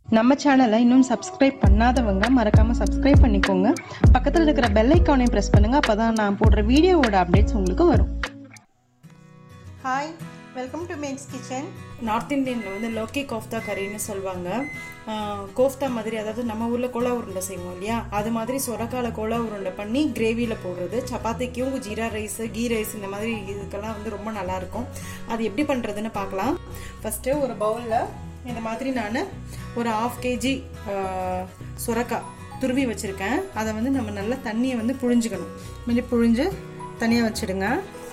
நம்ம சேனலை இன்னும் சப்ஸ்கிரைப் பண்ணாதவங்க மறக்காம சப்ஸ்கிரைப் பண்ணிக்கோங்க பக்கத்தில் இருக்கிற பெல் ஐக்கானையும் ப்ரெஸ் பண்ணுங்க அப்பதான் நான் போடுற வீடியோவோட அப்டேட்ஸ் உங்களுக்கு வரும் hi welcome to Max kitchen north இந்தியனில் வந்து லோக்கி கோஃப்தா கறின்னு சொல்லுவாங்க ஆஹ் கோஃப்தா மாதிரி அதாவது நம்ம ஊரில் கோலா உருண்டை செய்வோம் இல்லையா அது மாதிரி சொரக்கால கோலா உருண்டை பண்ணி கிரேவியில் போடுறது சப்பாத்திக்கும் ஜீரா ரைஸ் கீ ரைஸ் இந்த மாதிரி இதுக்கெல்லாம் வந்து ரொம்ப நல்லாயிருக்கும் அது எப்படி பண்ணுறதுன்னு பார்க்கலாம் ஃபஸ்ட்டு ஒரு பவுலில் இந்த மாதிரி நான் ஒரு ஆஃப் கேஜி சுரக்காய் துருவி வச்சுருக்கேன் அதை வந்து நம்ம நல்லா தண்ணியை வந்து புழிஞ்சுக்கணும் மாதிரி புழிஞ்சு தனியாக வச்சுடுங்க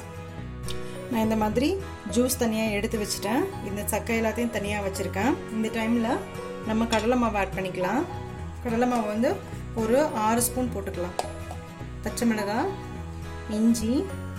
நான் இந்த மாதிரி ஜூஸ் தனியாக எடுத்து வச்சுட்டேன் இந்த சக்கை எல்லாத்தையும் தனியாக வச்சுருக்கேன் இந்த டைமில் நம்ம கடலை மாவு ஆட் பண்ணிக்கலாம் கடலை மாவு வந்து ஒரு ஆறு ஸ்பூன் போட்டுக்கலாம் பச்சை மிளகாய் இஞ்சி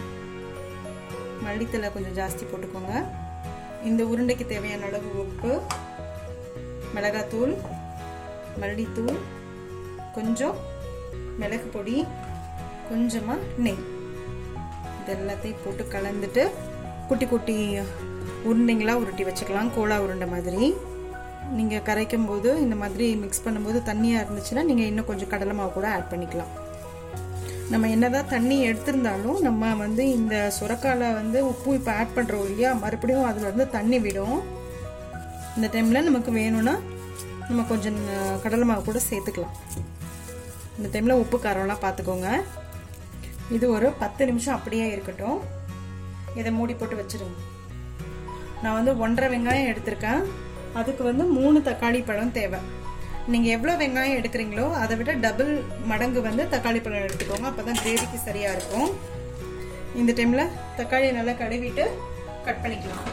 மல்லித்தலை கொஞ்சம் ஜாஸ்தி போட்டுக்கோங்க இந்த உருண்டைக்கு தேவையான அளவு உப்பு மிளகாத்தூள் மல்லித்தூள் கொஞ்சம் மிளகு பொடி கொஞ்சமாக நெய் இது எல்லாத்தையும் போட்டு கலந்துட்டு குட்டி குட்டி உருண்டைங்களாக உருட்டி வச்சுக்கலாம் கோலா உருண்டை மாதிரி நீங்கள் கரைக்கும் போது இந்த மாதிரி மிக்ஸ் பண்ணும்போது தண்ணியாக இருந்துச்சுன்னா நீங்கள் இன்னும் கொஞ்சம் கடலை மாவு கூட ஆட் பண்ணிக்கலாம் நம்ம என்னதான் தண்ணி எடுத்திருந்தாலும் நம்ம வந்து இந்த சுரக்கால வந்து உப்பு இப்போ ஆட் பண்ணுறோம் இல்லையா மறுபடியும் அதில் இருந்து தண்ணி விடும் இந்த டைமில் நமக்கு வேணும்னா நம்ம கொஞ்சம் கடலை மாவு கூட சேர்த்துக்கலாம் இந்த டைமில் உப்பு காரம்லாம் பார்த்துக்கோங்க இது ஒரு பத்து நிமிஷம் அப்படியே இருக்கட்டும் இதை மூடி போட்டு வச்சிருங்க நான் வந்து ஒன்றரை வெங்காயம் எடுத்திருக்கேன் அதுக்கு வந்து மூணு தக்காளி பழம் தேவை நீங்கள் எவ்வளோ வெங்காயம் எடுக்கிறீங்களோ அதை விட டபுள் மடங்கு வந்து தக்காளி பழம் எடுத்துக்கோங்க அப்போ தான் கிரேவிக்கு சரியாக இருக்கும் இந்த டைமில் தக்காளியை நல்லா கழுவிட்டு கட் பண்ணிக்கலாம்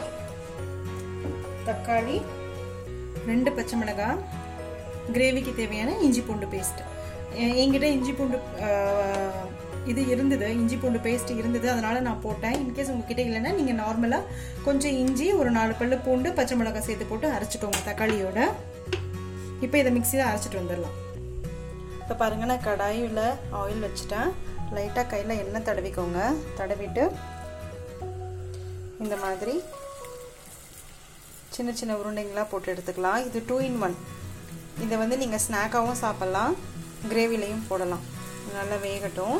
தக்காளி ரெண்டு பச்சை மிளகாய் கிரேவிக்கு தேவையான இஞ்சி பூண்டு பேஸ்ட் என்கிட்ட இஞ்சி பூண்டு ஆஹ், இது இருந்தது இஞ்சி பூண்டு பேஸ்ட் இருந்தது அதனால நான் போட்டேன் இன்கேஸ் உங்ககிட்ட இல்லைன்னா நீங்கள் நார்மலாக கொஞ்சம் இஞ்சி ஒரு நாலு பல்லு பூண்டு பச்சை மிளகாய் சேர்த்து போட்டு அரைச்சிக்கோங்க தக்காளியோட இப்போ இதை மிக்சியில் அரைச்சிட்டு வந்துடலாம் இப்போ பாருங்க நான் கடாயில் ஆயில் வச்சுட்டேன் லைட்டாக கையில் எண்ணெய் தடவிக்கோங்க தடவிட்டு இந்த மாதிரி சின்ன சின்ன உருண்டைங்களாக போட்டு எடுத்துக்கலாம் இது டூ இன் ஒன் இதை வந்து நீங்கள் ஸ்நாக்காகவும் சாப்பிட்லாம் கிரேவிலையும் போடலாம் நல்லா வேகட்டும்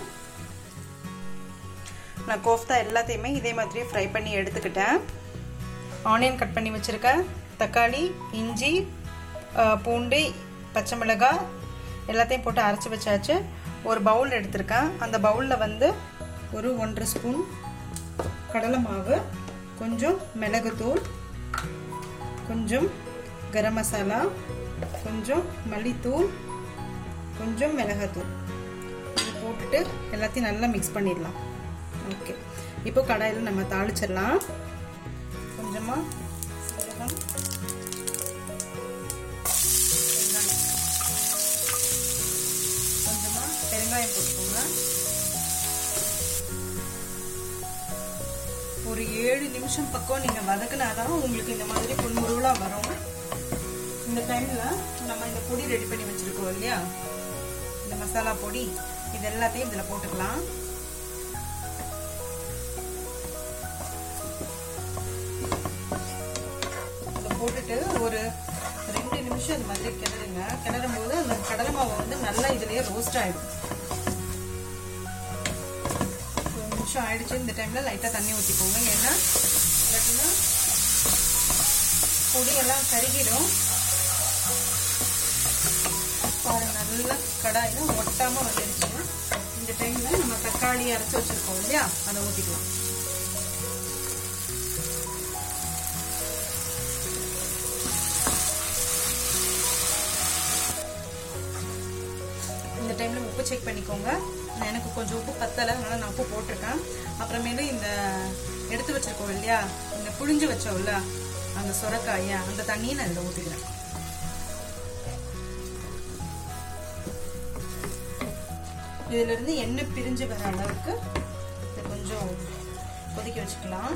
நான் கோஃப்தா எல்லாத்தையுமே இதே மாதிரி ஃப்ரை பண்ணி எடுத்துக்கிட்டேன் ஆனியன் கட் பண்ணி வச்சுருக்கேன் தக்காளி இஞ்சி அஹ், பூண்டு பச்சை மிளகாய் எல்லாத்தையும் போட்டு அரைச்சி வச்சாச்சு ஒரு பவுல் எடுத்திருக்கேன் அந்த பவுலில் வந்து ஒரு ஒன்றரை ஸ்பூன் கடலை மாவு கொஞ்சம் மிளகுத்தூள் கொஞ்சம் கரம் மசாலா கொஞ்சம் மல்லித்தூள் கொஞ்சம் மிளகாத்தூள் இது போட்டுட்டு எல்லாத்தையும் நல்லா மிக்ஸ் பண்ணிடலாம் ஓகே இப்போ கடாயில் நம்ம தாளிச்சிடலாம் கொஞ்சமாக சீரகம் வெங்காயம். கொஞ்சமா பெருங்காயம் போட்டுக்கோங்க ஒரு ஏழு நிமிஷம் பக்கம் நீங்கள் வதக்குனாதான் உங்களுக்கு இந்த மாதிரி பொன்முருவலாக வரும் இந்த டைமில் நம்ம இந்த பொடி ரெடி பண்ணி வச்சுருக்கோம் இல்லையா இந்த மசாலா பொடி இது எல்லாத்தையும் இதில் போட்டுக்கலாம் இதை போட்டுட்டு ஒரு ரெண்டு நிமிஷம் இது மாதிரி கிளறுங்க கிளறும் போது அந்த கடலை மாவு வந்து நல்லா இதுலயே ரோஸ்ட் ஆயிடும் ஒரு நிமிஷம் ஆயிடுச்சு இந்த டைம்ல லைட்டா தண்ணி ஊற்றிக்கோங்க ஏன்னா இல்லாட்டினா பொடியெல்லாம் கருகிடும் பாருங்க நல்லா கடாயில ஒட்டாம வந்துடுச்சு இந்த டைம்ல நம்ம தக்காளி அரைச்சு வச்சிருக்கோம் இல்லையா அதை ஊற்றிக்கலாம் இந்த டைமில் உப்பு செக் பண்ணிக்கோங்க நான் எனக்கு கொஞ்சம் உப்பு பத்தலை அதனால நான் உப்பு போட்டிருக்கேன் அப்புறமேலு இந்த எடுத்து வச்சிருக்கோம் இல்லையா இந்த புழிஞ்சு வச்சோம்ல அந்த சுரக்காய அந்த தண்ணியை நான் இதில் ஊற்றிக்கிறேன் இதிலிருந்து எண்ணெய் பிரிஞ்சு வர அளவுக்கு இதை கொஞ்சம் கொதிக்க வச்சுக்கலாம்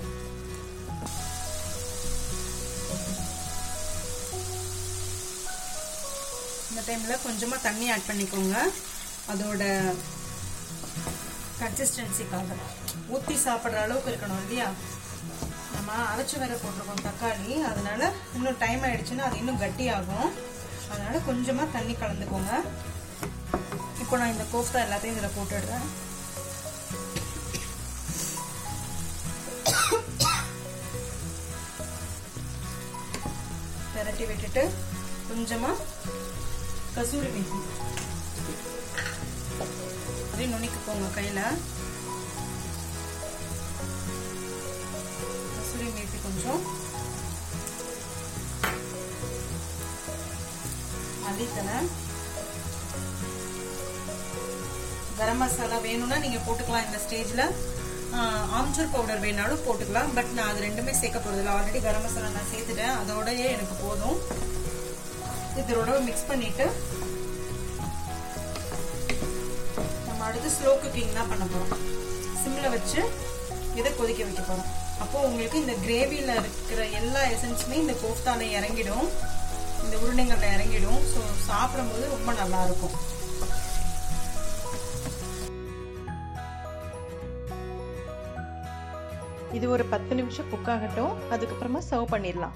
இந்த டைமில் கொஞ்சமாக தண்ணி ஆட் பண்ணிக்கோங்க அதோட கன்சிஸ்டன்சிக்காக ஊற்றி சாப்பிட்ற அளவுக்கு இருக்கணும் இல்லையா நம்ம நம்ம அரைச்சி வேற போட்டிருக்கோம் தக்காளி அதனால இன்னும் டைம் ஆயிடுச்சுன்னா அது இன்னும் கட்டியாகும் அதனால கொஞ்சமாக தண்ணி கலந்துக்கோங்க இப்போ நான் இந்த கோஃப்தா எல்லாத்தையும் இதில் போட்டுடுறேன் பெரட்டி விட்டுட்டு கொஞ்சமாக கசூரி மேத்தி அப்படியே நுணிக்குப்போங்க கையில் கசூரி மேத்தி கொஞ்சம் மல்லித்தலை கரம் மசாலா வேணும்னா நீங்கள் போட்டுக்கலாம் இந்த ஸ்டேஜில் ஆம்ச்சூர் பவுடர் வேணாலும் போட்டுக்கலாம் பட் நான் அது ரெண்டுமே சேர்க்க போகிறதில்ல ஆல்ரெடி கரம் மசாலா நான் சேர்த்துட்டேன் அதோடயே எனக்கு போதும் இதோட மிக்ஸ் பண்ணிட்டு நம்ம அடுத்து ஸ்லோ குக்கிங் தான் பண்ண போகிறோம் சிம்மில் வச்சு இதை கொதிக்க வைக்க போகிறோம் அப்போ உங்களுக்கு இந்த கிரேவியில் இருக்கிற எல்லா எசன்ஸுமே இந்த கோஃப்தால இறங்கிடும் இந்த உருண்டைங்களில் இறங்கிடும் ஸோ சாப்பிடும்போது ரொம்ப நல்லா இருக்கும் இது ஒரு பத்து நிமிஷம் குக் ஆகட்டும் அதுக்கப்புறமா சர்வ் பண்ணிடலாம்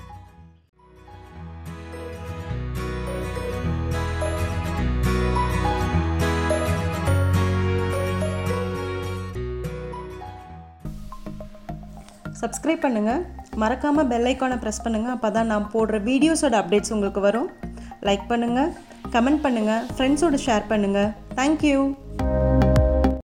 சப்ஸ்கிரைப் பண்ணுங்கள் மறக்காமல் பெல் ஐக்கானை ப்ரெஸ் பண்ணுங்கள் அப்போ தான் நான் போடுற வீடியோஸோட அப்டேட்ஸ் உங்களுக்கு வரும் லைக் பண்ணுங்கள் கமெண்ட் பண்ணுங்கள் ஃப்ரெண்ட்ஸோட ஷேர் பண்ணுங்கள் தேங்க்யூ